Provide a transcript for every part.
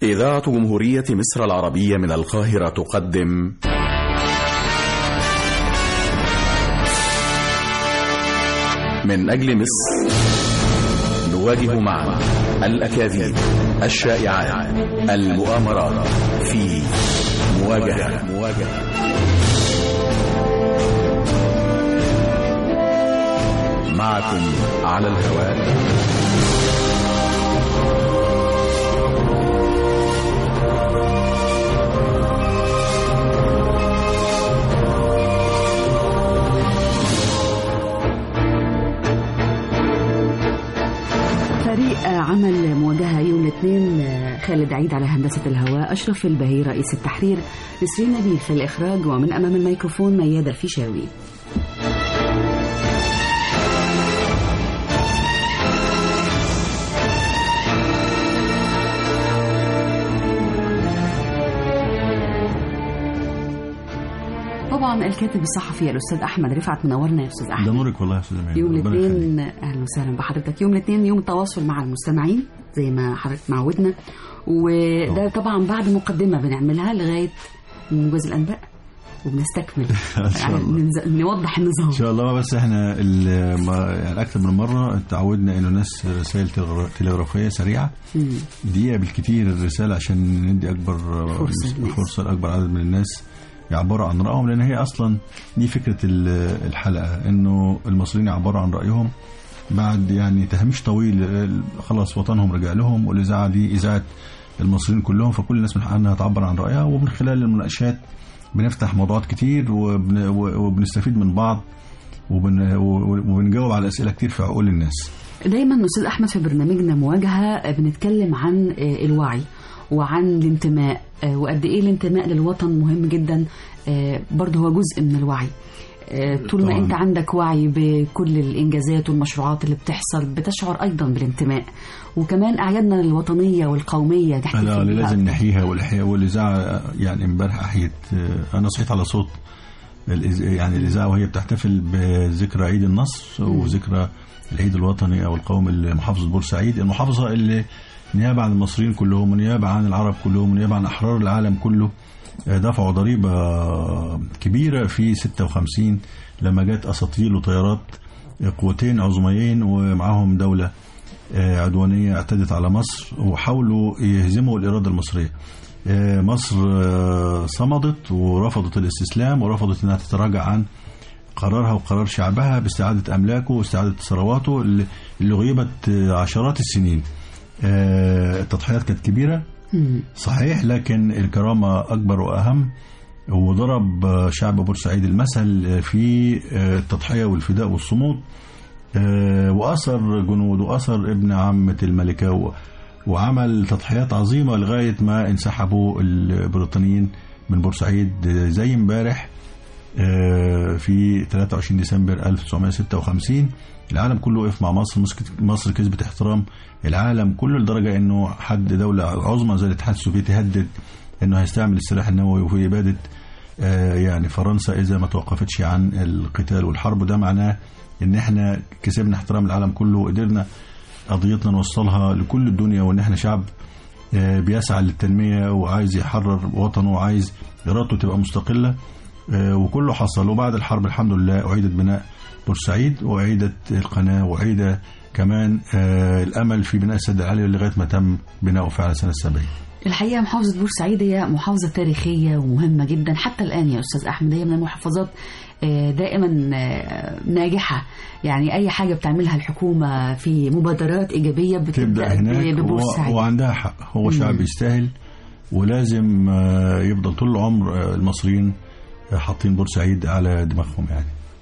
إذاعة جمهورية مصر العربية من القاهرة تقدم من أجل مصر نواجه معا الأكاذيب الشائعات المؤامرات في مواجهة مواجهة معكم على الهواء فريق عمل مواجهة يوم الاثنين خالد عيد على هندسة الهواء أشرف البهي رئيس التحرير نسرين نبيل في الإخراج ومن أمام الميكروفون ميادة الفيشاوي طبعا الكاتب الصحفي الأستاذ أحمد رفعت منورنا يا أستاذ أحمد ده نورك والله يا استاذ امين يوم ربنا يخليك. الاثنين اهلا وسهلا بحضرتك يوم الاثنين يوم التواصل مع المستمعين زي ما حضرتك معودنا وده طبعا بعد مقدمه بنعملها لغايه موجز الانباء وبنستكمل إن شاء يعني الله. ننز- نوضح النظام ان شاء الله بس احنا ال- ما- يعني اكثر من مره تعودنا انه ناس رسائل تلغرا- تلغرافيه سريعه مم. دقيقه بالكثير الرساله عشان ندي اكبر فرصة للناس. فرصه لاكبر عدد من الناس يعبروا عن رايهم لان هي اصلا دي فكره ال- الحلقه انه المصريين يعبروا عن رايهم بعد يعني تهميش طويل ال- خلاص وطنهم رجع لهم والاذاعه دي اذاعه المصريين كلهم فكل الناس من حقها انها تعبر عن رايها ومن خلال المناقشات بنفتح موضوعات كتير وبن وبنستفيد من بعض وبن وبنجاوب على اسئله كتير في عقول الناس دايما استاذ احمد في برنامجنا مواجهه بنتكلم عن آه، الوعي وعن الانتماء آه، وقد ايه الانتماء للوطن مهم جدا آه، برضه هو جزء من الوعي آه، طول ما طبعاً. انت عندك وعي بكل الانجازات والمشروعات اللي بتحصل بتشعر ايضا بالانتماء وكمان اعيادنا الوطنيه والقوميه لا تحتفل اللي بيها لازم أكتر. نحييها والاحياء والاذاعه يعني امبارح احيت انا صحيت على صوت الإذ- يعني الاذاعه وهي بتحتفل بذكرى عيد النصر وذكرى العيد الوطني او القومي لمحافظه بورسعيد المحافظه اللي نيابه عن المصريين كلهم ونيابه عن العرب كلهم ونيابه عن احرار العالم كله آه، دفعوا ضريبه كبيره في 56 لما جت اساطيل وطيارات قوتين عظميين ومعاهم دوله آه، عدوانية اعتدت على مصر وحاولوا يهزموا الإرادة المصرية آه، مصر آه، صمدت ورفضت الاستسلام ورفضت أنها تتراجع عن قرارها وقرار شعبها باستعادة أملاكه واستعادة ثرواته اللي اللي غيبت آه، عشرات السنين آه، التضحيات كانت كبيرة مم. صحيح لكن الكرامة أكبر وأهم وضرب آه، شعب بورسعيد المثل آه، في آه، التضحية والفداء والصمود آه، وأثر جنود وأثر ابن عمة الملكة و- وعمل تضحيات عظيمة لغاية ما انسحبوا البريطانيين من بورسعيد آه، زي امبارح آه، في 23 ديسمبر 1956 العالم كله وقف مع مصر مسك- مصر كسبت احترام العالم كله لدرجة انه حد دولة عظمى زي الاتحاد السوفيتي هدد انه هيستعمل السلاح النووي وفي ابادة آه، يعني فرنسا اذا ما توقفتش عن القتال والحرب ده معناه ان احنا كسبنا احترام العالم كله وقدرنا قضيتنا نوصلها لكل الدنيا وان احنا شعب آه، بيسعى للتنمية وعايز يحرر وطنه وعايز إرادته تبقى مستقلة آه، وكله حصل وبعد الحرب الحمد لله أعيدت بناء بورسعيد وأعيدت القناة وأعيد كمان آه، الأمل في بناء السد العالي لغاية ما تم بناؤه فعلا سنة 70 الحقيقه محافظه بورسعيد هي محافظه تاريخيه ومهمه جدا حتى الان يا استاذ احمد هي من المحافظات آه، دائما آه، ناجحه يعني اي حاجه بتعملها الحكومه في مبادرات ايجابيه تبدأ بتبدا هناك ببورسعيد و- وعندها حق هو شعب مم. يستاهل ولازم آه، يفضل طول العمر آه، المصريين آه، حاطين بورسعيد على دماغهم يعني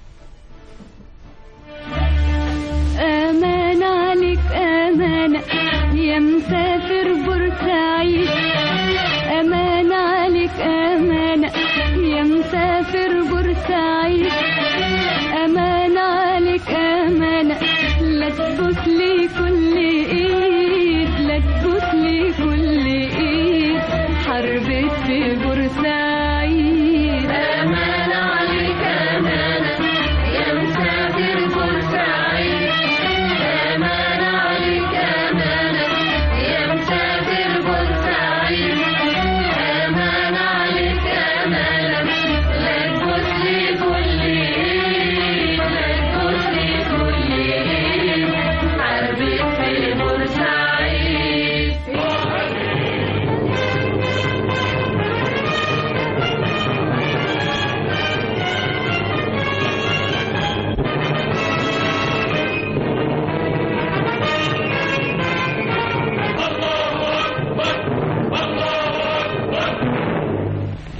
أمان عليك أمانة يا مسافر بورسعيد أمان عليك أمانة يا مسافر بورسعيد أمان عليك أمانة لا تبوس لي كل إيد لا تبوس لي كل إيد حربت في بورسعيد أمان عليك أمانة يا مسافر بورسعيد أمان عليك أمانة يا مسافر بورسعيد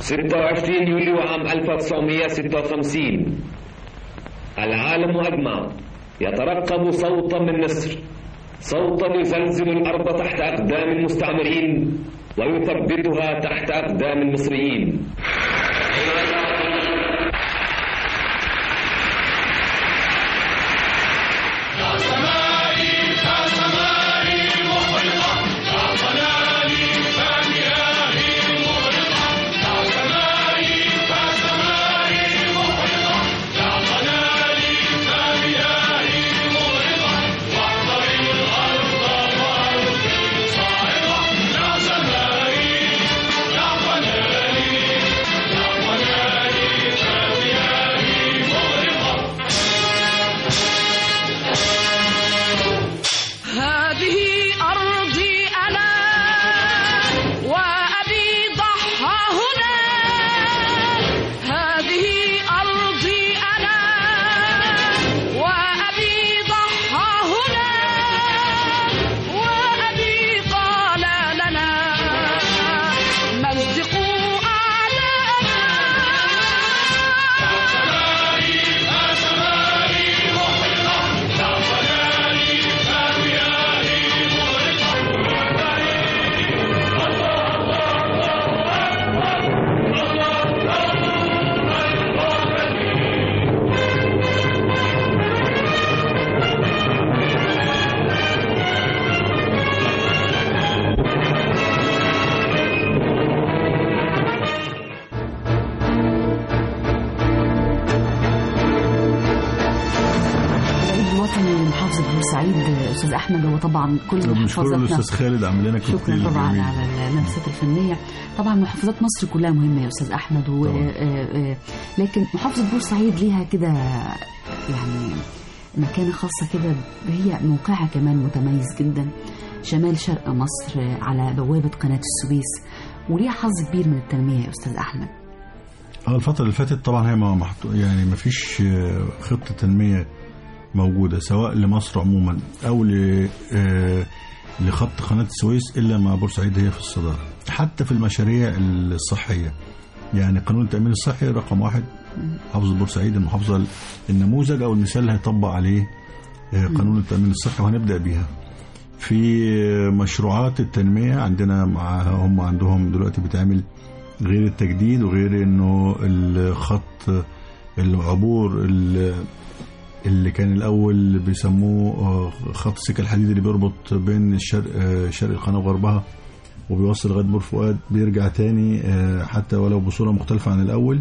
26 يوليو عام 1956 العالم أجمع يترقب صوتا من مصر صوتا يزلزل الأرض تحت أقدام المستعمرين ويثبتها تحت أقدام المصريين هذه أرضي أنا وأبي ضحى هنا هذه أرضي أنا وأبي ضحى هنا وأبي قال لنا مزقوا أعداءنا العيد الوطني لمحافظة بورسعيد أستاذ أحمد هو طبعا كل بنشكر محافظاتنا الاستاذ خالد عامل لنا كوكتيل شكرا طبعا جميل. على اللمسات الفنية طبعا محافظات مصر كلها مهمة يا أستاذ أحمد و... طبعاً. آه، آه، لكن محافظة بورسعيد ليها كده يعني مكانة خاصة كده هي موقعها كمان متميز جدا شمال شرق مصر آه، على بوابة قناة السويس وليها حظ كبير من التنمية يا أستاذ أحمد اه الفترة اللي فاتت طبعا هي ما محط... يعني ما فيش آه، خطة تنمية موجودة سواء لمصر عموما أو ل... آه، لخط قناة السويس إلا ما بورسعيد هي في الصدارة حتى في المشاريع الصحية يعني قانون التأمين الصحي رقم واحد محافظة بورسعيد المحافظة النموذج أو المثال اللي هيطبق عليه آه، قانون التأمين الصحي وهنبدأ بيها في آه، مشروعات التنمية عندنا مع هم عندهم دلوقتي بتعمل غير التجديد وغير انه الخط العبور ال- اللي كان الاول بيسموه آه، خط السكه الحديد اللي بيربط بين الشرق آه، شرق القناه وغربها وبيوصل لغايه بور فؤاد بيرجع تاني آه، حتى ولو بصوره مختلفه عن الاول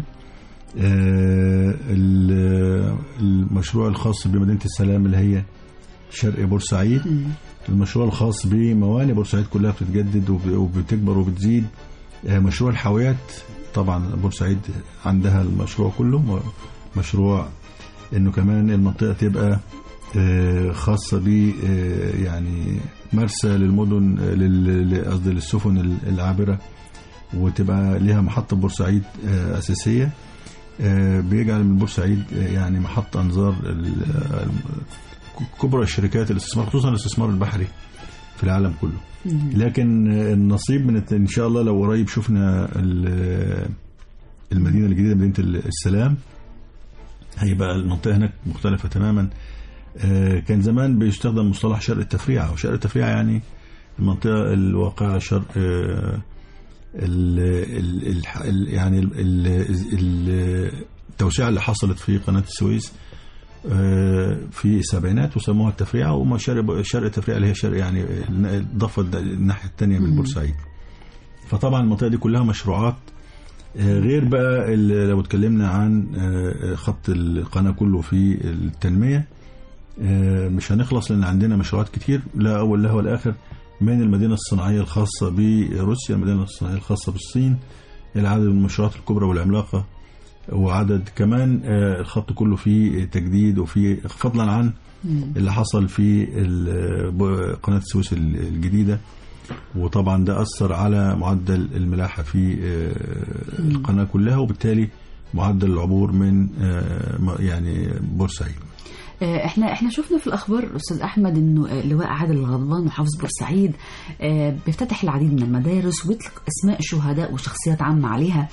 آه، ال- المشروع الخاص بمدينه السلام اللي هي شرق بورسعيد المشروع الخاص بموانئ بورسعيد كلها بتتجدد وب- وبتكبر وبتزيد آه، مشروع الحاويات طبعا بورسعيد عندها المشروع كله م- مشروع انه كمان المنطقه تبقى آه، خاصه ب آه، يعني مرسى للمدن آه، لل- ل- قصدي للسفن ال- العابره وتبقى ليها محطه بورسعيد آه، اساسيه آه، بيجعل من بورسعيد آه، يعني محط انظار ال- آه، كبرى الشركات الاستثمار خصوصا الاستثمار البحري في العالم كله لكن النصيب من الت- ان شاء الله لو قريب شفنا ال- المدينه الجديده مدينه السلام هيبقى المنطقه هناك مختلفه تماما آه، كان زمان بيستخدم مصطلح شرق التفريعه وشرق التفريعه يعني المنطقه الواقعه شرق آه، ال ال ال ال يعني ال- ال- ال- التوسعه اللي حصلت في قناه السويس آه، في السبعينات وسموها التفريعه وما شرق شرق التفريعه اللي هي شرق يعني الضفه الناحيه الثانيه من بورسعيد فطبعا المنطقه دي كلها مشروعات آه، غير بقى ال- لو اتكلمنا عن آه، خط القناه كله في التنميه آه، مش هنخلص لان عندنا مشروعات كتير لا اول لها ولا اخر من المدينه الصناعيه الخاصه بروسيا المدينه الصناعيه الخاصه بالصين الى عدد من المشروعات الكبرى والعملاقه وعدد كمان آه، الخط كله فيه تجديد وفي فضلا عن اللي حصل في ال- ب- قناه السويس ال- الجديده وطبعا ده اثر على معدل الملاحه في آه، القناه كلها وبالتالي معدل العبور من آه، م- يعني بورسعيد آه، احنا احنا شفنا في الاخبار استاذ احمد انه آه، لواء عادل الغضبان محافظ بورسعيد آه، بيفتتح العديد من المدارس ويطلق اسماء شهداء وشخصيات عامه عليها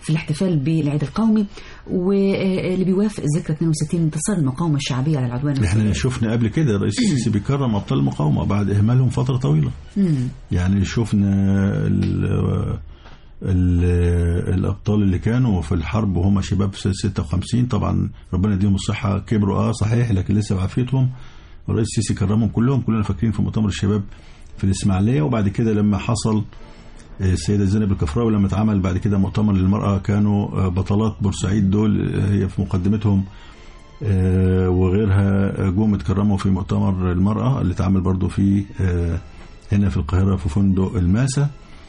في الاحتفال بالعيد القومي واللي بيوافق ذكرى 62 انتصار المقاومة الشعبية على العدوان احنا الصليبي. شفنا قبل كده الرئيس السيسي بيكرم ابطال المقاومه بعد اهمالهم فتره طويله مم. يعني شفنا ال ال الابطال اللي كانوا في الحرب وهم شباب في سنه 56 طبعا ربنا يديهم الصحه كبروا اه صحيح لكن لسه بعافيتهم الرئيس السيسي كرمهم كلهم كلنا فاكرين في مؤتمر الشباب في الاسماعيليه وبعد كده لما حصل السيدة زينب الكفراوي لما اتعمل بعد كده مؤتمر للمرأة كانوا بطلات بورسعيد دول هي في مقدمتهم آه، وغيرها جم اتكرموا في مؤتمر المرأة اللي اتعمل برضو في آه، هنا في القاهرة في فندق الماسة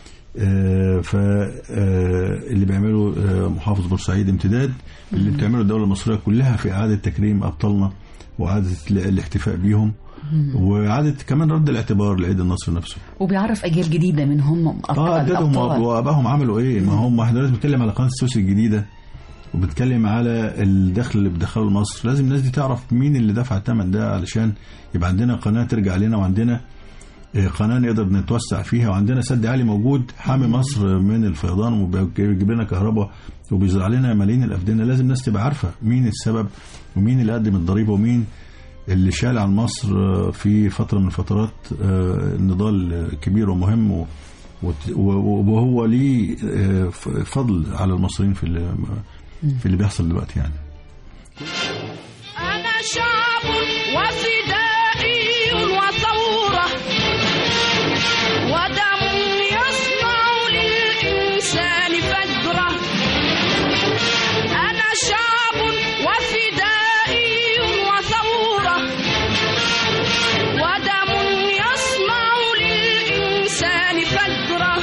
فاللي بيعمله آه، محافظ بورسعيد امتداد اللي بتعمله الدولة المصرية كلها في إعادة تكريم أبطالنا وإعادة ال- الاحتفاء بيهم وإعادة كمان رد الاعتبار لعيد النصر نفسه وبيعرف أجيال جديدة منهم اه اجدادهم الأبطال. وابائهم عملوا ايه ما هم احنا دلوقتي بنتكلم على قناه السويس الجديده وبنتكلم على الدخل اللي بيدخله لمصر لازم الناس دي تعرف مين اللي دفع الثمن ده علشان يبقى عندنا قناه ترجع لنا وعندنا آه، قناه نقدر نتوسع فيها وعندنا سد عالي موجود حامي مصر من الفيضان وبيجيب لنا كهرباء وبيزرع لنا ملايين الافدنه لازم الناس تبقى عارفه مين السبب ومين اللي قدم الضريبه ومين اللي شال عن مصر آه، في فتره من الفترات آه، نضال كبير ومهم و- وت- و- وهو ليه آه، ف- فضل على المصريين في اللي في اللي بيحصل دلوقتي يعني أنا شعب وفدائي وثورة ودم يصنع للإنسان فجرة أنا شعب وفدائي وثورة ودم يصنع للإنسان فجرة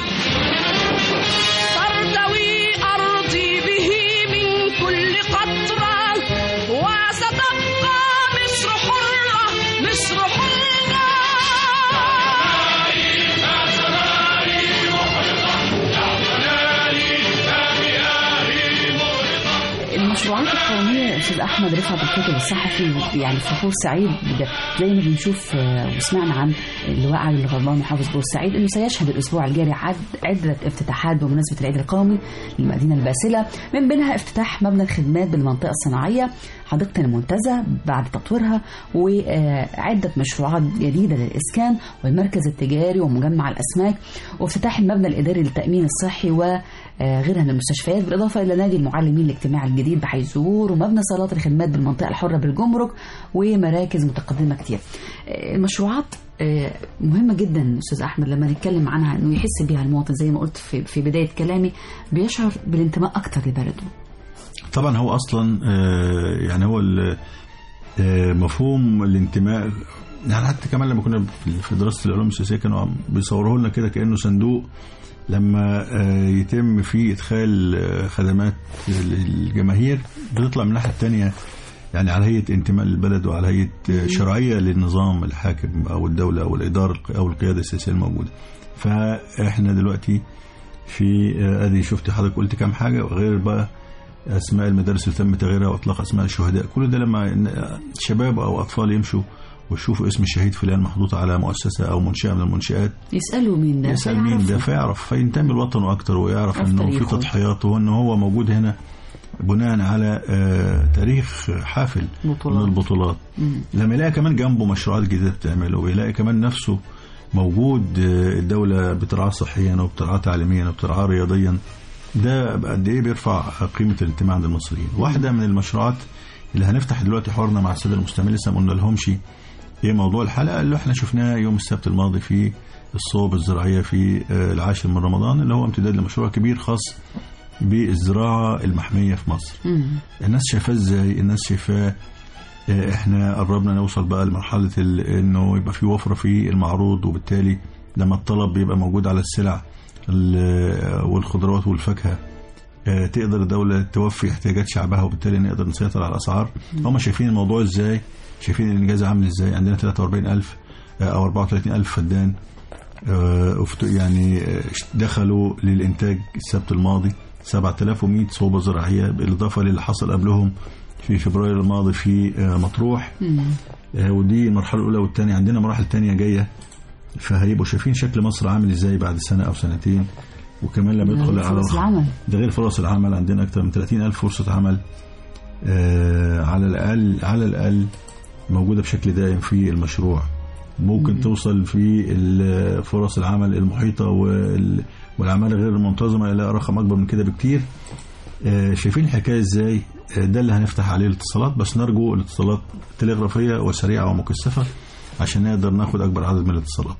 ترتوي أرضي به من كل قطرة وستبقى مصر حرة مصر حرة المشروعات القومية يا أستاذ أحمد رفعت الكاتب الصحفي يعني في بورسعيد ده زي ما بنشوف آه، وسمعنا عن اللواء علي الغضبان محافظ بورسعيد إنه سيشهد الأسبوع الجاري عد عدة افتتاحات بمناسبة العيد القومي للمدينة الباسلة من بينها افتتاح مبنى الخدمات بالمنطقة الصناعية حديقة المنتزه بعد تطويرها وعدة مشروعات جديدة للإسكان والمركز التجاري ومجمع الأسماك وافتتاح المبنى الإداري للتأمين الصحي وغيرها من المستشفيات بالإضافة إلى نادي المعلمين الاجتماعي الجديد بحيزور ومبنى صالات الخدمات بالمنطقة الحرة بالجمرك ومراكز متقدمة كتير آه، المشروعات آه، مهمة جدا أستاذ أحمد لما نتكلم عنها إنه يحس بها المواطن زي ما قلت في في بداية كلامي بيشعر بالانتماء أكتر لبلده طبعا هو اصلا آه، يعني هو ال- آه، مفهوم الانتماء يعني حتى كمان لما كنا في- في دراسه العلوم السياسيه كانوا عم بيصوروه لنا كده كانه صندوق لما آه، يتم فيه ادخال آه، خدمات للجماهير بتطلع من الناحيه الثانيه يعني على هيئه انتماء للبلد وعلى هيئه آه، شرعيه للنظام الحاكم او الدوله او الاداره او القياده السياسيه الموجوده فاحنا دلوقتي في آه، ادي شفت حضرتك قلت كام حاجه غير بقى اسماء المدارس اللي تم تغييرها واطلاق اسماء الشهداء كل ده لما إن- شباب او اطفال يمشوا ويشوفوا اسم الشهيد فلان محطوط على مؤسسه او منشاه من المنشات يسألوا مين ده يسال مين ده فيعرفوا. فيعرف فينتمي لوطنه اكتر ويعرف يعرف انه في تاريخه. تضحيات وان هو موجود هنا بناء على آه، تاريخ حافل بطولات. من البطولات مم. لما يلاقي كمان جنبه مشروعات جديده بتعمله ويلاقي كمان نفسه موجود آه، الدوله بترعاه صحيا وبترعاه تعليميا وبترعاه رياضيا ده قد ايه بيرفع قيمه الانتماء عند المصريين واحده من المشروعات اللي هنفتح دلوقتي حوارنا مع الساده المستمعين لسه ما قلنا لهمش ايه موضوع الحلقه اللي احنا شفناه يوم السبت الماضي في الصوب الزراعيه في آه، العاشر من رمضان اللي هو امتداد لمشروع كبير خاص بالزراعه المحميه في مصر مم. الناس شايفاه ازاي الناس شايفاه آه، احنا قربنا نوصل بقى لمرحله ال- انه يبقى في وفره في المعروض وبالتالي لما الطلب بيبقى موجود على السلع ال- والخضروات والفاكهه آه، تقدر الدولة توفي احتياجات شعبها وبالتالي نقدر نسيطر على الأسعار هم شايفين الموضوع ازاي شايفين الإنجاز عامل ازاي عندنا 43 ألف أو 34 ألف فدان آه، افت- يعني آه، دخلوا للإنتاج السبت الماضي 7100 صوبة زراعية بالإضافة للي حصل قبلهم في فبراير الماضي في آه، مطروح مم. آه، ودي المرحلة الأولى والثانية عندنا مراحل تانية جاية فهيبقوا شايفين شكل مصر عامل ازاي بعد سنة أو سنتين وكمان لما يدخل على فرص العمل ده غير فرص العمل عندنا أكثر من 30 ألف فرصة عمل آه على الأقل على الأقل موجودة بشكل دائم في المشروع ممكن توصل في ال- فرص العمل المحيطة وال- والأعمال غير المنتظمة إلى رقم أكبر من كده بكتير آه، شايفين الحكاية إزاي آه، ده اللي هنفتح عليه الاتصالات بس نرجو الاتصالات تلغرافية وسريعة ومكثفة عشان نقدر ناخد أكبر عدد من الاتصالات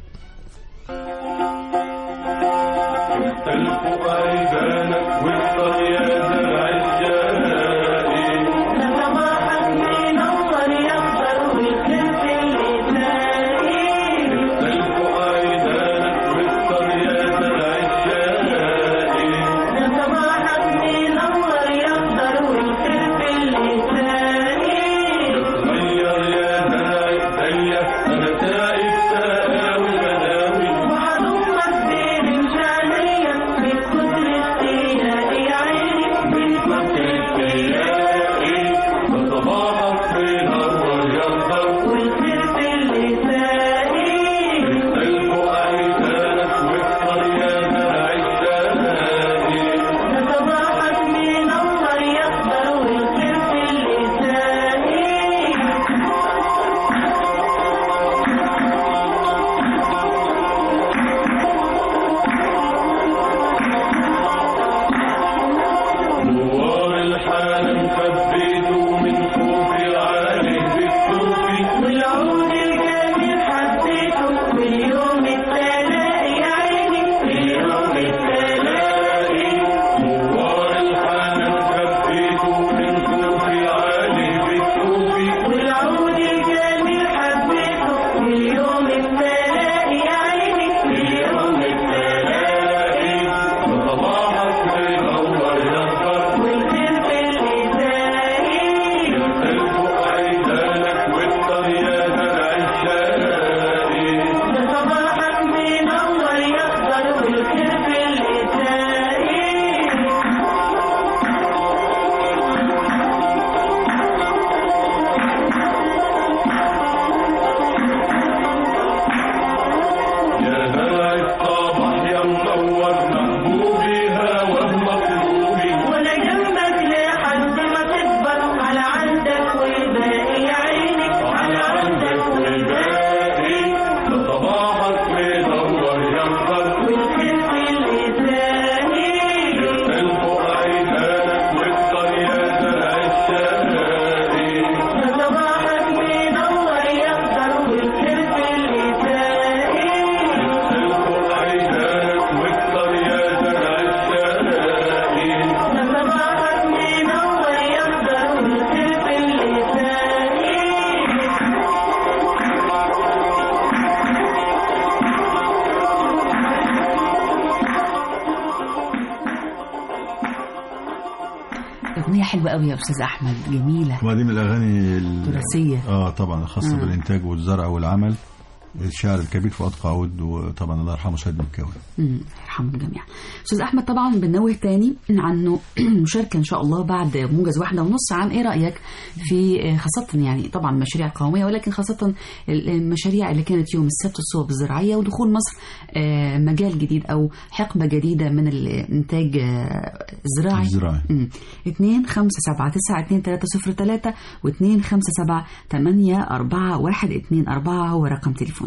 أغنية حلوة قوي يا أستاذ أحمد جميلة وهذه من الأغاني ال- تراثية. اه طبعا الخاصة مم. بالإنتاج والزرع والعمل الشاعر الكبير فؤاد قعود وطبعا الله يرحمه سيد مكاوي مم، يرحم الجميع استاذ احمد طبعا بنوه تاني عنه مشاركه ان شاء الله بعد موجز واحده ونص عن ايه رايك في آه، خاصه يعني طبعا مشاريع قوميه ولكن خاصه المشاريع اللي كانت يوم السبت الصوب الزراعيه ودخول مصر آه، مجال جديد او حقبه جديده من الانتاج آه، الزراعي الزراعي. مم. 2 5 7 9 2 3 0 3 و 2 5 7 8 4 1 2 4 هو رقم تليفوننا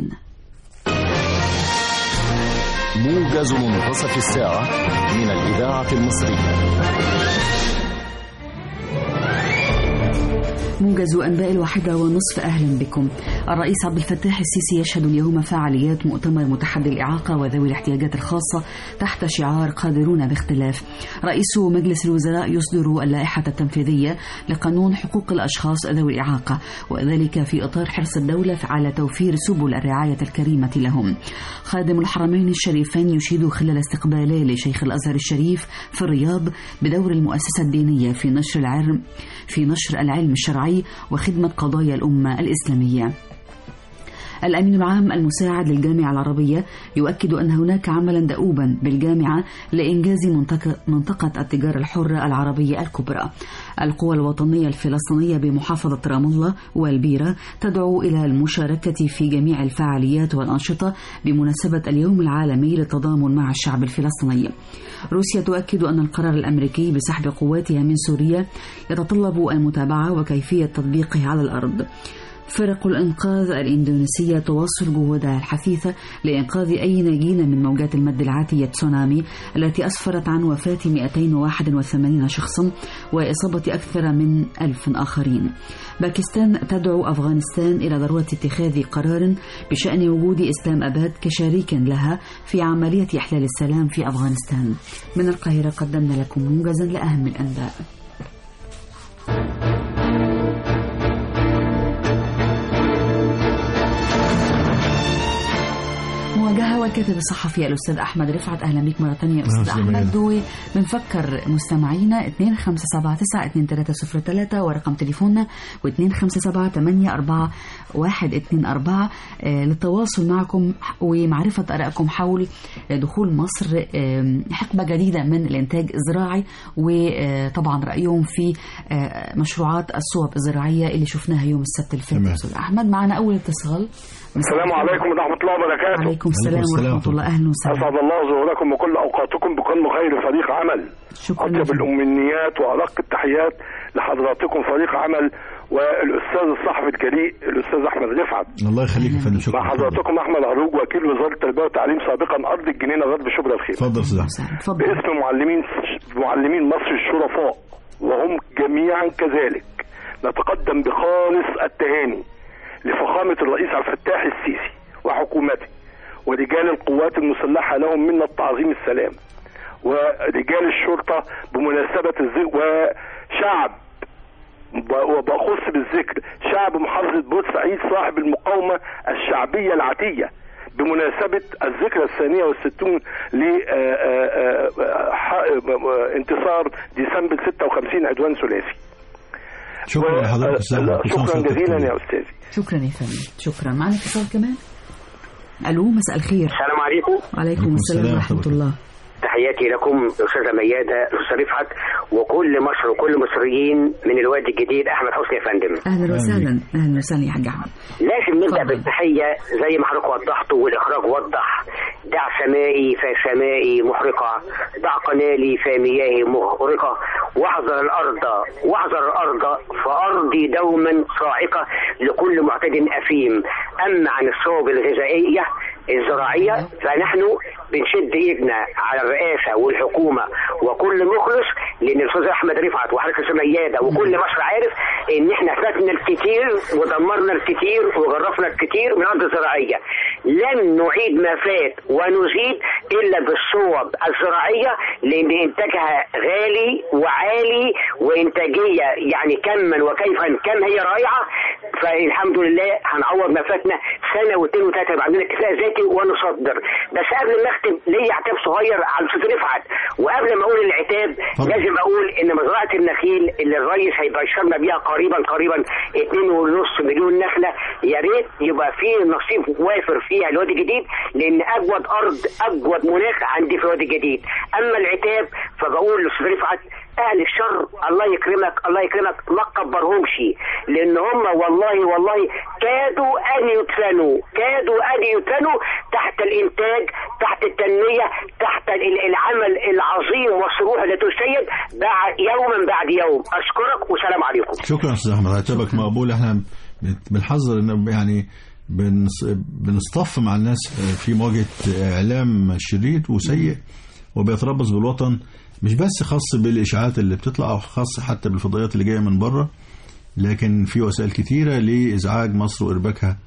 موجز منتصف الساعة من الإذاعة المصرية موجز أنباء الواحدة ونصف أهلا بكم الرئيس عبد الفتاح السيسي يشهد اليوم فعاليات مؤتمر متحدي الإعاقة وذوي الاحتياجات الخاصة تحت شعار قادرون باختلاف رئيس مجلس الوزراء يصدر اللائحة التنفيذية لقانون حقوق الأشخاص ذوي الإعاقة وذلك في إطار حرص الدولة على توفير سبل الرعاية الكريمة لهم خادم الحرمين الشريفين يشيد خلال استقباله لشيخ الأزهر الشريف في الرياض بدور المؤسسة الدينية في نشر العلم في نشر العلم الشرعي وخدمة قضايا الأمة الإسلامية الأمين العام المساعد للجامعة العربية يؤكد أن هناك عملا دؤوبا بالجامعة لإنجاز منطقة, منطقة التجارة الحرة العربية الكبرى القوى الوطنية الفلسطينية بمحافظة رام الله والبيرة تدعو إلى المشاركة في جميع الفعاليات والأنشطة بمناسبة اليوم العالمي للتضامن مع الشعب الفلسطيني روسيا تؤكد أن القرار الأمريكي بسحب قواتها من سوريا يتطلب المتابعة وكيفية تطبيقه على الأرض فرق الإنقاذ الإندونيسية تواصل جهودها الحثيثة لإنقاذ أي ناجين من موجات المد العاتية تسونامي التي أسفرت عن وفاة 281 شخصا وإصابة أكثر من ألف آخرين باكستان تدعو أفغانستان إلى ضرورة اتخاذ قرار بشأن وجود إسلام أباد كشريك لها في عملية إحلال السلام في أفغانستان من القاهرة قدمنا لكم موجزا لأهم الأنباء مواجهة والكاتب الصحفي الأستاذ أحمد رفعت أهلا بك مرة ثانية أستاذ أهلا أحمد جميل. وبنفكر مستمعينا 2579 ورقم تليفوننا و257844 للتواصل معكم ومعرفة آرائكم حول دخول مصر آم، حقبة جديدة من الإنتاج الزراعي وطبعا رأيهم في آه، مشروعات الصوب الزراعية اللي شفناها يوم السبت اللي فات تمام. أستاذ أحمد معنا أول اتصال السلام عليكم ورحمة الله وبركاته عليكم السلام السلام ورحمة الله أهلا وسهلا أسعد الله ظهوركم وكل أوقاتكم بكل خير فريق عمل شكرا أطيب جزيلا. الأمنيات وأرق التحيات لحضراتكم فريق عمل والأستاذ الصحفي الجريء الأستاذ أحمد رفعت الله يخليك يا فندم شكرا مع حضراتكم أحمد عروج وكيل وزارة التربية والتعليم سابقا أرض الجنينة غرب شبرا الخير اتفضل استاذ أحمد. وسهلا. اتفضل باسم معلمين معلمين مصر الشرفاء وهم جميعا كذلك نتقدم بخالص التهاني لفخامة الرئيس عبد الفتاح السيسي وحكومته ورجال القوات المسلحة لهم منا التعظيم السلام ورجال الشرطة بمناسبة الذكر وشعب وبخص بالذكر شعب محافظة بورسعيد صاحب المقاومة الشعبية العتية بمناسبة الذكرى الثانية والستون لانتصار ديسمبر 56 عدوان ثلاثي شكرا لحضرتك استاذ أحمد. كل سنة شكرا وأنت جزيلا طيب. يا أستاذي شكرا يا فندم شكرا معنا اتصال كمان الو مساء الخير السلام عليكم وعليكم عليكم السلام السلام ورحمه ورحمة الله تحياتي لكم استاذه مياده الاستاذ رفعت وكل مصر وكل المصريين من الوادي الجديد احمد حسني يا فندم اهلا وسهلا اهلا وسهلا يا حاج احمد لازم نبدا اتفضل. بالتحيه زي ما حضرتك وضحت والاخراج وضح دع سمائي فسمائي محرقه دع قنالي فمياهي مغرقه واحذر الارض واحذر الارض فارضي دوما صاعقه لكل معتد اثيم اما عن الصوب الغذائيه الزراعيه فنحن بنشد ايدنا على الرئاسه والحكومه وكل مخلص لان الاستاذ احمد رفعت وحضرتك استاذ مياده وكل مصر عارف ان احنا فاتنا الكتير ودمرنا الكتير وجرفنا الكتير من الارض الزراعيه لن نعيد ما فات ونزيد الا بالصوب الزراعيه لان انتاجها غالي وعالي وانتاجيه يعني كما وكيفا كم هي رائعه فالحمد لله هنعوض ما فاتنا سنه واثنين وثلاثه يبقى عندنا اكتفاء ذاتي ونصدر بس قبل ما اختم ليا عتاب صغير على الاستاذ رفعت وقبل ما اقول العتاب اتفضل. لازم اقول ان مزرعه النخيل اللي الرئيس هيبقى يشرنا بيها قريبا قريبا 2.5 مليون نخله يا ريت يبقى في نصيب وافر فيها الوادي الجديد لان اجود ارض اجود مناخ عندي في الوادي الجديد اما العتاب فبقول للاستاذ رفعت اهل الشر الله يكرمك الله يكرمك ما تكبرهمش لان هم والله والله كادوا ان يدفنوا كادوا ان يدفنوا تحت الانتاج تحت التنميه تحت ال- العمل العظيم والصروح التي تسيد بعد يوما بعد يوم اشكرك والسلام عليكم شكرا استاذ احمد عتابك مقبول احنا بت- بنحذر ان يعني بنص- بنصطف مع الناس في مواجهه اعلام شرير وسيء وبيتربص بالوطن مش بس خاص بالاشاعات اللي بتطلع او خاص حتى بالفضائيات اللي جايه من بره لكن في وسائل كتيره لازعاج مصر وارباكها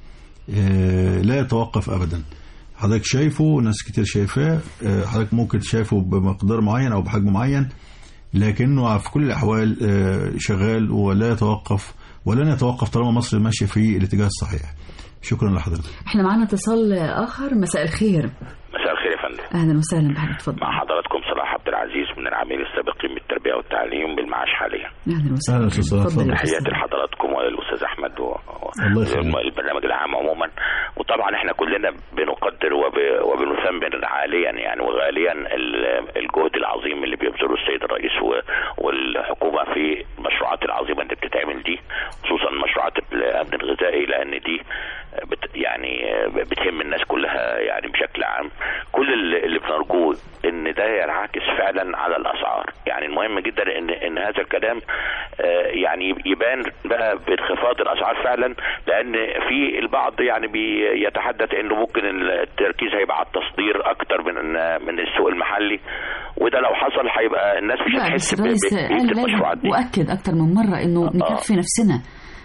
آه، لا يتوقف ابدا حضرتك شايفه ناس كتير شايفاه آه، حضرتك ممكن شايفه بمقدار معين او بحجم معين لكنه في كل الأحوال آه، شغال ولا يتوقف ولن يتوقف طالما مصر ماشية في الاتجاه الصحيح شكرا لحضرتك احنا معانا اتصال اخر مساء الخير مساء الخير يا فندم اهلا وسهلا بحضرتك اتفضل مع حضراتكم صلاح عبد العزيز من العاملين السابقين بالتربيه والتعليم بالمعاش حاليا اهلا وسهلا اهلا استاذ صلاح اتفضل اتفضل يا أستاذ تحياتي صلاح. لحضراتكم وللاستاذ احمد و... الله يخليك. البرنامج العام عموما وطبعا احنا كلنا بنقدر وب... وبنثمن عاليا يعني وغاليا ال- الجهد العظيم اللي بيبذله السيد الرئيس و... والحكومه في المشروعات العظيمه اللي بتتعمل دي خصوصا مشروعات الامن الغذائي لان دي بت... يعني بتهم الناس كلها يعني بشكل عام كل اللي اللي بنرجوه ان ده ينعكس فعلا على الاسعار يعني المهم جدا ان ان هذا الكلام آه، يعني يبان بقى بانخفاض الاسعار فعلا لان في البعض يعني بيتحدث انه ممكن التركيز هيبقى على التصدير اكتر من من السوق المحلي وده لو حصل هيبقى الناس مش لا هتحس بس ب- الرئيس ب- قال بقيمه لازم المشروعات دي واكد اكتر من مره انه نكفي نفسنا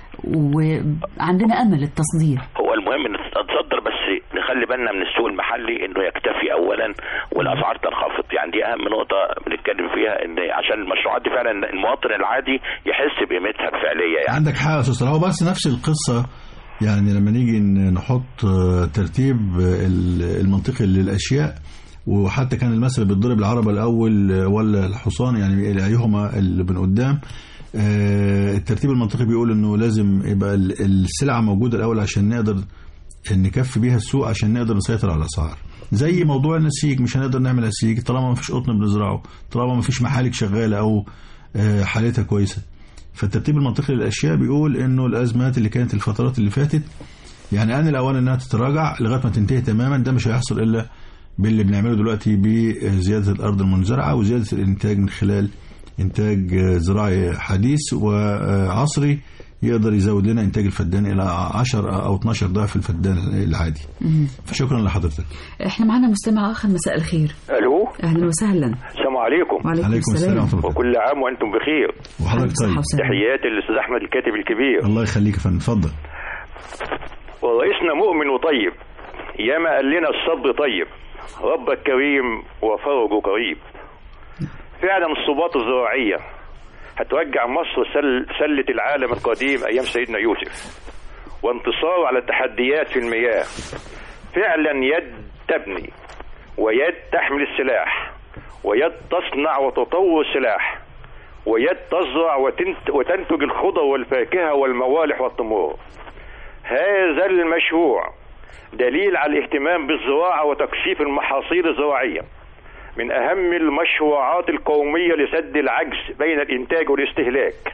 وعندنا امل التصدير هو المهم ان نتصدر بس نخلي بالنا من السوق المحلي انه يكتفي اولا والاسعار تنخفض يعني دي اهم نقطه بنتكلم فيها ان عشان المشروعات دي فعلا المواطن العادي يحس بقيمتها الفعليه يعني عندك حق يا استاذ صلاح هو بس نفس القصه يعني لما نيجي ن- نحط آه، ترتيب آه، ال- المنطقي للاشياء وحتى كان المثل بيتضرب العربه الاول آه، ولا الحصان يعني ايهما اللي من قدام آه، الترتيب المنطقي بيقول انه لازم يبقى ال- السلعه موجوده الاول عشان نقدر نكفي بيها السوق عشان نقدر نسيطر على الاسعار زي موضوع النسيج مش هنقدر نعمل نسيج طالما ما فيش قطن بنزرعه طالما ما فيش محالك شغاله او آه، حالتها كويسه فالترتيب المنطقي للاشياء بيقول انه الازمات اللي كانت الفترات اللي فاتت يعني ان الاوان انها تتراجع لغايه ما تنتهي تماما ده مش هيحصل الا باللي بنعمله دلوقتي بزياده الارض المنزرعه وزياده الانتاج من خلال انتاج زراعي حديث وعصري يقدر يزود لنا انتاج الفدان الى 10 او 12 ضعف الفدان العادي مم. فشكرا لحضرتك احنا معانا مستمع اخر مساء الخير الو اهلا وسهلا السلام عليكم وعليكم عليكم السلام. السلام ورحمة الله. وكل عام وانتم بخير وحضرتك طيب تحياتي للاستاذ احمد الكاتب الكبير الله يخليك يا فندم اتفضل ورئيسنا مؤمن وطيب ياما قال لنا الصبر طيب ربك كريم وفرجه قريب فعلا الصباط الزراعية هترجع مصر سل سلة العالم القديم أيام سيدنا يوسف وانتصار على التحديات في المياه فعلا يد تبني ويد تحمل السلاح ويد تصنع وتطور السلاح ويد تزرع وتنت وتنتج الخضر والفاكهة والموالح والتمور هذا المشروع دليل على الاهتمام بالزراعة وتكثيف المحاصيل الزراعية من أهم المشروعات القومية لسد العجز بين الإنتاج والاستهلاك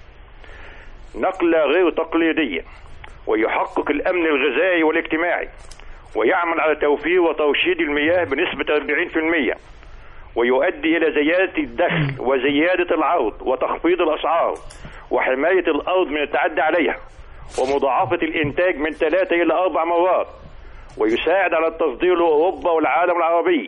نقلة غير تقليدية ويحقق الأمن الغذائي والاجتماعي ويعمل على توفير وترشيد المياه بنسبة 40% ويؤدي إلى زيادة الدخل وزيادة العرض وتخفيض الأسعار وحماية الأرض من التعدي عليها ومضاعفة الإنتاج من ثلاثة إلى أربع مرات ويساعد على التصدير لأوروبا والعالم العربي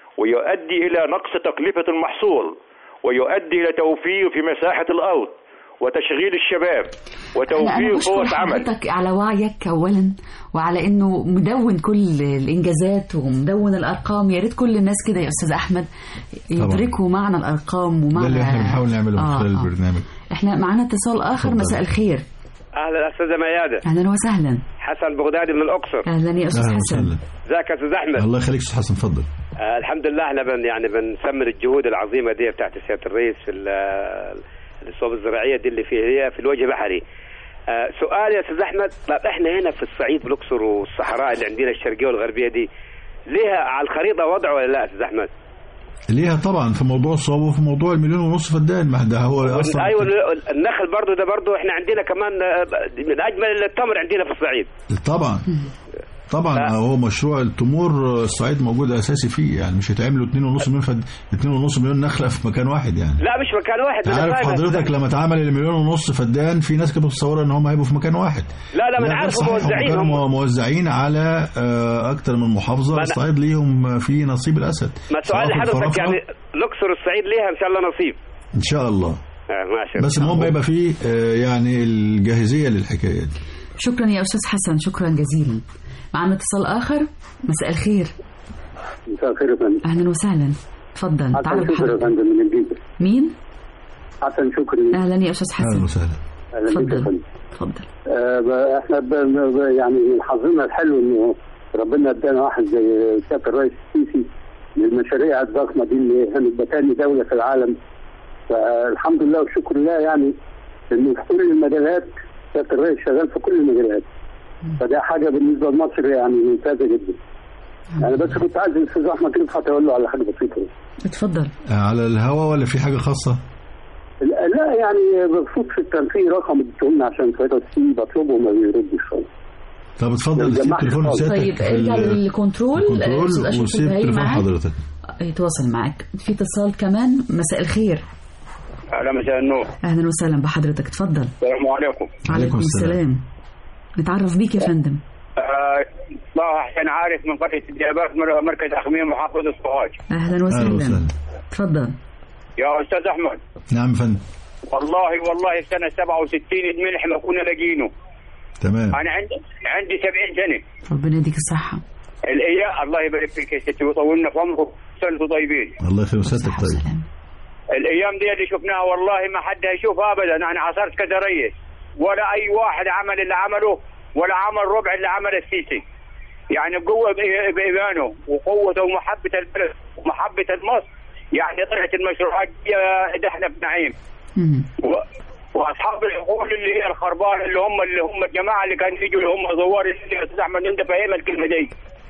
ويؤدي إلى نقص تكلفة المحصول ويؤدي إلى توفير في مساحة الأرض وتشغيل الشباب أنا وتوفير أنا بشكر فرص عمل حضرتك على وعيك أولا وعلى إنه مدون كل الإنجازات ومدون الأرقام يا ريت كل الناس كده يا أستاذ أحمد يدركوا معنى الأرقام ده ومعنى اللي احنا بنحاول نعمله من آه، خلال آه. البرنامج إحنا معانا اتصال آخر اتفضل. مساء الخير اهلا استاذه مياده أهلا وسهلا حسن بغدادي من الاقصر أهلا يا أستاذ اهلا حسن وسهلا ازيك يا استاذ احمد الله يخليك استاذ حسن اتفضل آه الحمد لله احنا بن يعني بنسمر الجهود العظيمه دي بتاعت سياده الرئيس في ال- الصوب الزراعيه دي اللي فيه هي في الوجه بحري آه سؤال يا استاذ احمد طب احنا هنا في الصعيد بالاقصر والصحراء اللي عندنا الشرقيه والغربيه دي ليها على الخريطه وضع ولا لا يا استاذ احمد؟ ليها طبعا في موضوع الصواب وفي موضوع المليون ونص فدان ما ده هو اصلا ايوه النخل برضه ده برضه احنا عندنا كمان آه، من اجمل التمر عندنا في الصعيد طبعا طبعا هو مشروع التمور الصعيد موجود اساسي فيه يعني مش هيتعملوا 2.5 مليون فد 2.5 مليون نخله في مكان واحد يعني لا مش مكان واحد أنا عارف فاهم يا أستاذ حضرتك لما اتعمل المليون ونص فدان في ناس كانت متصوره ان هم هيبقوا في مكان واحد لا لا ما انا غير عارف صحيح، هم موزعين كانوا هم مو- موزعين على آه، اكتر من محافظه ما أنا- الصعيد ليهم في نصيب الاسد ما سؤال سواء في حضرتك الفرافرة، يعني الاقصر والصعيد ليها ان شاء الله نصيب ان شاء الله آه ماشي بس المهم يبقى فيه آه، يعني الجاهزيه للحكايه دي شكرا يا أستاذ حسن شكرا جزيلا معنا اتصال آخر مساء الخير مساء الخير يا فندم أهلا وسهلا اتفضل حسن تعرف شكري يا حضرتك فندم من الجيزه مين؟ حسن شكري أهلا يا أستاذ حسن اهلا وسهلا اهلا بك يا اتفضل. فندم اتفضل آه، ب- احنا ب- ب- يعني من حظنا الحلو انه ربنا ادانا واحد زي سياده الرئيس السيسي للمشاريع الضخمه دي اللي هنبقى تاني دوله في العالم فالحمد لله والشكر لله يعني انه في كل المجالات سياده الرئيس شغال في كل المجالات فده حاجه بالنسبه لمصر يعني ممتازه جدا يعني بس كنت عايز الاستاذ احمد رفعت اقول له على حاجه بسيطه اتفضل على الهوا ولا في حاجه خاصه؟ لا لا، يعني بخصوص كان في رقم اديتهولنا عشان فاتت فيه بطلبه وما بيردش خالص طب اتفضل سيب جمعت تليفون خالص. سيادتك طيب في ارجع ال- للكنترول الكنترول أستاذ أشرف وسيب البهائي تليفون معاك حضرتك يتواصل معاك في اتصال كمان مساء الخير اهلا مساء النور اهلا وسهلا بحضرتك اتفضل السلام عليكم عليكم السلام نتعرف بيك يا فندم آه، طه حسين عارف من قريه الديابات مر- مركز اخميم محافظه سوهاج اهلا وسهلا اتفضل يا استاذ احمد نعم يا فندم والله والله في سنه 67 الملح ما كنا لاقينه تمام انا عندي عندي 70 سنه ربنا يديك الصحه الايام الله يبارك فيك يا ستي ويطولنا في عمركم سنة طيبين الله يخلي سيادتك طيب الايام دي اللي شفناها والله ما حد هيشوفها ابدا انا عصرت كذا ريس ولا اي واحد عمل اللي عمله ولا عمل ربع اللي عمل السيسي يعني بقوه بإي- بايمانه وقوته ومحبه البلد ومحبه مصر يعني طلعت المشروعات دي آه، ده احنا في نعيم و- واصحاب العقول اللي هي الخربان اللي هم اللي هم الجماعه اللي كانوا يجوا اللي هم زوار اللي يا استاذ احمد انت فاهم الكلمه دي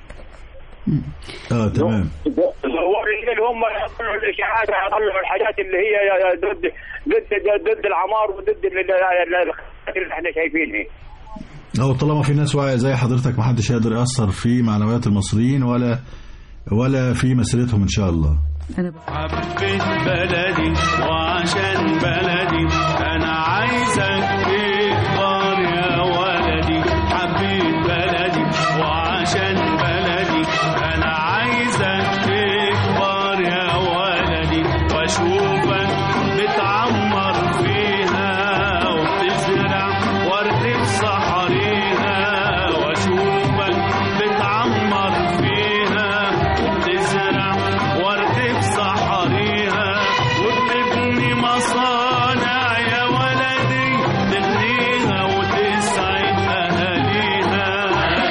اه تمام زوار اللي هم يطلعوا الاشاعات يطلعوا الحاجات اللي هي ضد ضد ضد العمار وضد ال- ال- ال- الخيانات اللي احنا شايفينها أو طالما في ناس واعية زي حضرتك ما حدش يقدر يأثر في معنويات المصريين ولا ولا في مسيرتهم إن شاء الله حبيت بلدي وعشان بلدي انا عايزك تكبر يا ولدي حبيت بلدي وعشان بلدي انا عايزك تكبر يا ولدي واشوفك بتعمر فيها وبتزرع ورد في صحريها واشوفك بتعمر فيها وبتزرع ورد في صحريها وبتبني مصانع يا ولدي تغنيها وتسعد اهاليها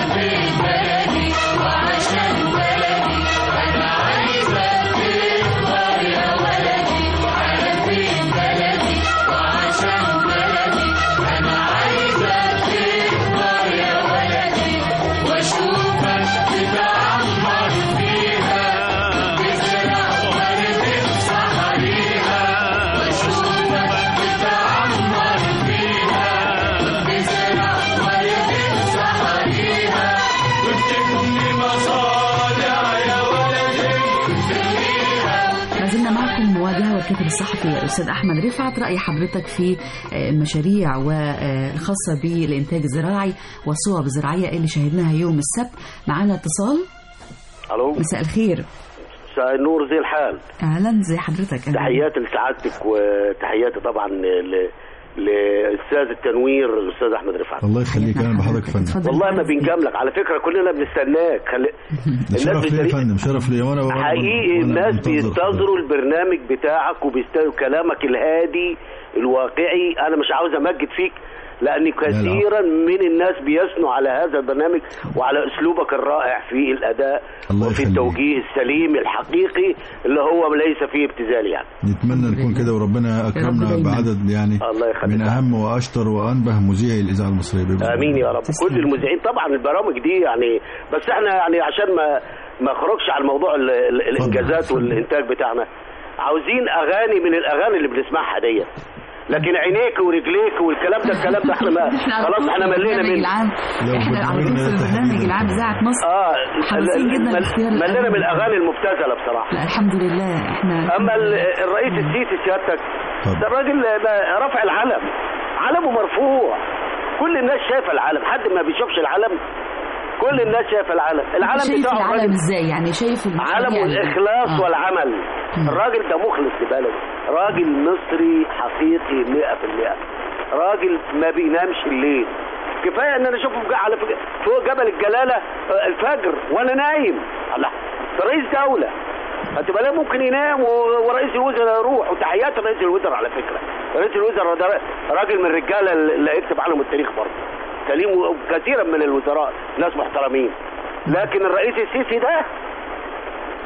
بلدي وعشان بلدي انا عايزك تكبر يا ولدي حبيت بلدي وعشان بلدي انا عايزك تكبر يا ولدي واشوفك بتعمر فيها تزرع ورد في صحريها واشوفك بتعمر فيها تزرع ورد في صحريها وبتبني مصانع يا ولدي تغنيها ما زلنا معكم مواجهة والكاتب الصحفي الأستاذ أحمد رفعت رأي حضرتك في آه، المشاريع والخاصة بالإنتاج الزراعي والصوب الزراعية اللي شاهدناها يوم السبت معانا اتصال الو مساء الخير مساء النور زي الحال أهلا زي حضرتك أهلا. تحياتي لسعادتك وتحياتي طبعا ل لاستاذ التنوير الاستاذ احمد رفعت الله يخليك أنا بحضرتك يا فندم والله ما بنجاملك على فكره كلنا بنستناك خلي... ده شرف ليا يا فندم شرف ليا وأنا وأنا- حقيقي وأنا الناس منتظر بينتظروا البرنامج بتاعك وبيستنوا كلامك الهادي الواقعي انا مش عاوز امجد فيك لان كثيرا من الناس بيثنوا على هذا البرنامج وعلى اسلوبك الرائع في الاداء الله وفي يخليك. التوجيه السليم الحقيقي اللي هو ليس فيه ابتذال يعني نتمنى نكون كده وربنا أكرمنا دايما. بعدد يعني الله يخليك. من أهم وأشطر وأنبه مذيعي الإذاعة المصرية بإذن الله. امين يا رب كل المذيعين طبعا البرامج دي يعني بس احنا يعني عشان ما ما اخرجش على موضوع ال- ال- الانجازات والانتاج بتاعنا عاوزين اغاني من الاغاني اللي بنسمعها ديت لكن عينيك ورجليك والكلام ده الكلام ده احنا ما خلاص احنا ملينا البرنامج منه العام احنا على طول في البرنامج العام بتاعت مصر اه حريصين جدا مل- باختيار ملينا الأغاني. من الاغاني المبتذله بصراحه لا الحمد لله احنا اما ال- الرئيس السيسي سيادتك ده الراجل ده رفع العلم علمه مرفوع كل الناس شايفه العلم حد ما بيشوفش العلم كل الناس شايفه العلم العلم شايف بتاعه العالم الراجل ازاي يعني شايف المشاريع علم اللي- الاخلاص آه. والعمل الراجل ده مخلص لبلده راجل مصري حقيقي 100% راجل ما بينامش الليل كفايه ان انا اشوفه فوق- على فوق- فوق جبل الجلاله آه، الفجر وانا نايم الله ده رئيس دوله هتبقى لا ممكن ينام و- ورئيس الوزراء يروح وتحيات رئيس الوزراء على فكره رئيس الوزراء ده راجل من الرجاله اللي يكتب عنهم التاريخ برضه كريم وكثيرا من الوزراء ناس محترمين لكن الرئيس السيسي ده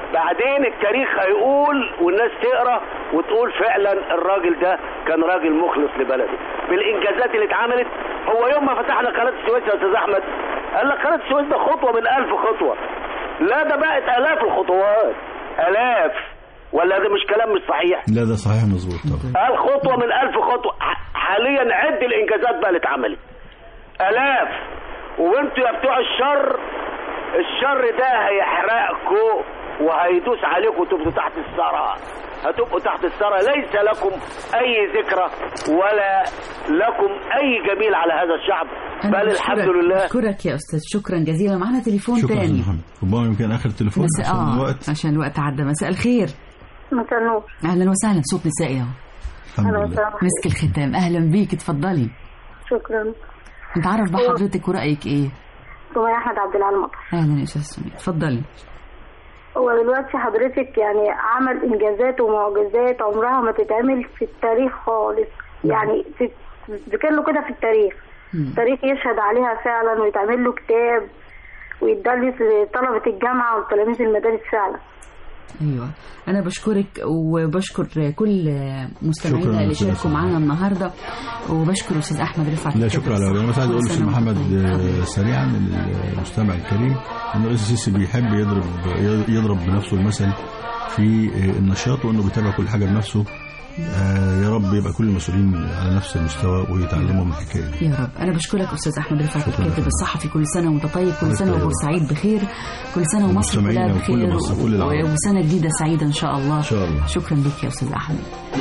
بعدين التاريخ هيقول والناس تقرا وتقول فعلا الراجل ده كان راجل مخلص لبلده بالانجازات اللي اتعملت هو يوم ما فتحنا قناه السويس يا استاذ احمد قال لك قناه السويس ده خطوه من ألف خطوه لا ده بقت الاف الخطوات الاف ولا ده مش كلام مش صحيح لا ده صحيح مظبوط طبعا قال خطوه من ألف خطوه ح- حاليا عد الانجازات بقى اللي اتعملت الاف وانتوا يا بتوع الشر الشر ده هيحرقكم وهيدوس عليكم وتبقوا تحت الثرى هتبقوا تحت الثرى ليس لكم اي ذكرى ولا لكم اي جميل على هذا الشعب أنا بل بشكرك- الحمد لله بشكرك يا استاذ شكرا جزيلا معنا تليفون شكرا يا تاني محمد ربما يمكن اخر تليفون بس عشان اه الوقت عشان الوقت عدى مساء الخير مساء النور اهلا وسهلا صوت نسائي اهو الحمد أهلا لله وسهلا مسك الختام اهلا بيك اتفضلي شكرا نتعرف بحضرتك ورايك ايه سمية احمد عبد العال مطر اهلا يا استاذ سمير اتفضلي هو دلوقتي حضرتك يعني عمل انجازات ومعجزات عمرها ما تتعمل في التاريخ خالص يعني تذكر له كده في التاريخ التاريخ يشهد عليها فعلا ويتعمل له كتاب ويدرس لطلبة الجامعة وتلاميذ المدارس فعلا ايوه انا بشكرك وبشكر كل مستمعينا شكراً اللي أستاذ شاركوا معانا النهارده وبشكر استاذ احمد رفعت لا شكرا على واجب. انا بس عايز اقول كل استاذ سنة محمد وأنت طيب. آه، سريعا للمستمع الكريم ان الرئيس السيسي بيحب يضرب يضرب بنفسه المثل في آه، النشاط وانه بيتابع كل حاجه بنفسه آه، يا رب يبقى كل المسؤولين على نفس المستوى ويتعلموا من الحكايه دي يا رب انا بشكرك استاذ احمد رفعت شكراً. الكاتب الصحفي كل سنه وانت طيب كل سنه طيب. وبورسعيد بخير كل سنه ومصر ومستمعينا كلها وكل بخير مصر، كل العرب. و- وسنه جديده سعيده ان شاء الله ان شاء الله شكرا لك يا استاذ احمد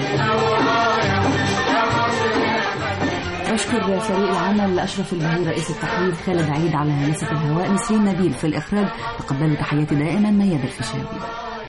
أشكر فريق العمل أشرف البهي رئيس التحرير خالد عيد على هندسة الهواء نسرين نبيل في الإخراج تقبلوا تحياتي دائما ميادة الفيشاوي